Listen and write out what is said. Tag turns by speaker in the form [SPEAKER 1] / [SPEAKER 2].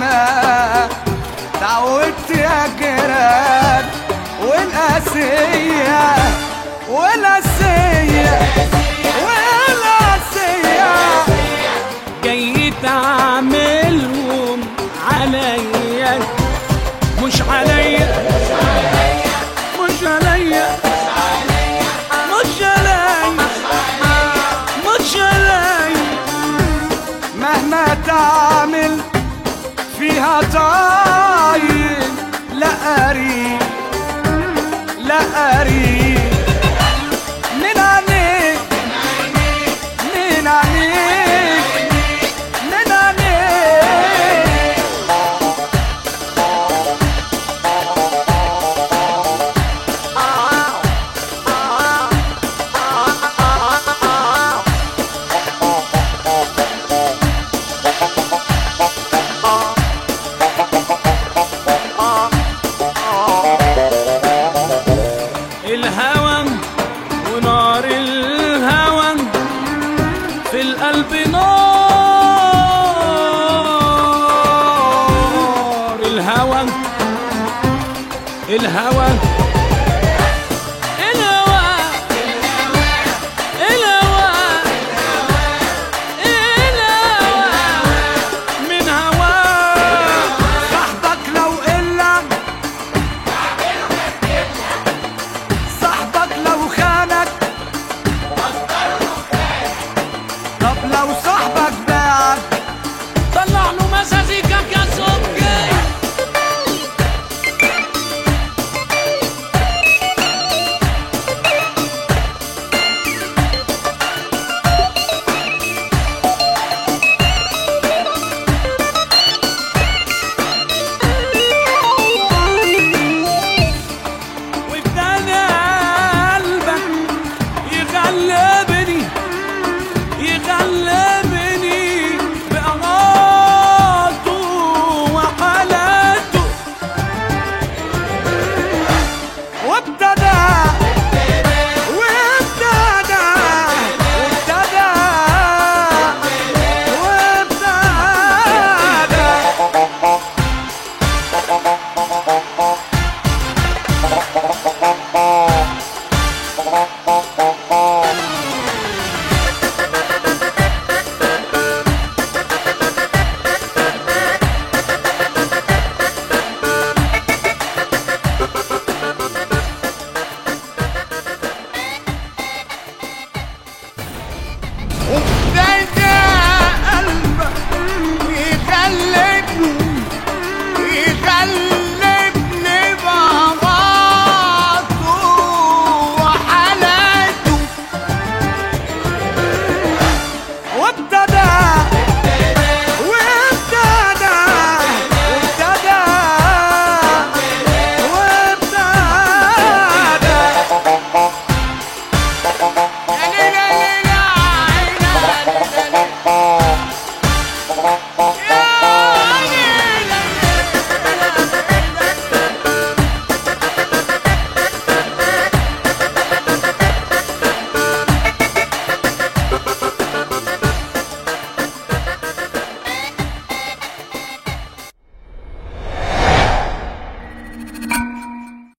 [SPEAKER 1] انا تعودت يا جيران والقاسية والقاسية والقاسية
[SPEAKER 2] جاي تعملهم عليا مش عليا مش عليا مش عليا مش عليا
[SPEAKER 1] مهما تعمل فيها طايل لا قريب لا قريب من عينيك من عينيك من عينيك
[SPEAKER 2] الهوى ونار الهوى في القلب نار الهوى الهوى الهوى الهوى الهوى من هواك
[SPEAKER 1] صاحبك لو إلا صاحبك لو خانك طب لو صاحبك باعك
[SPEAKER 2] طلع له مزازيكك يا صبحي وابتدى قلبك يغلبني يغلبني بأغاته وحالاته
[SPEAKER 1] وابتدى وابتدى وابتدى وابتدى
[SPEAKER 3] وابتدى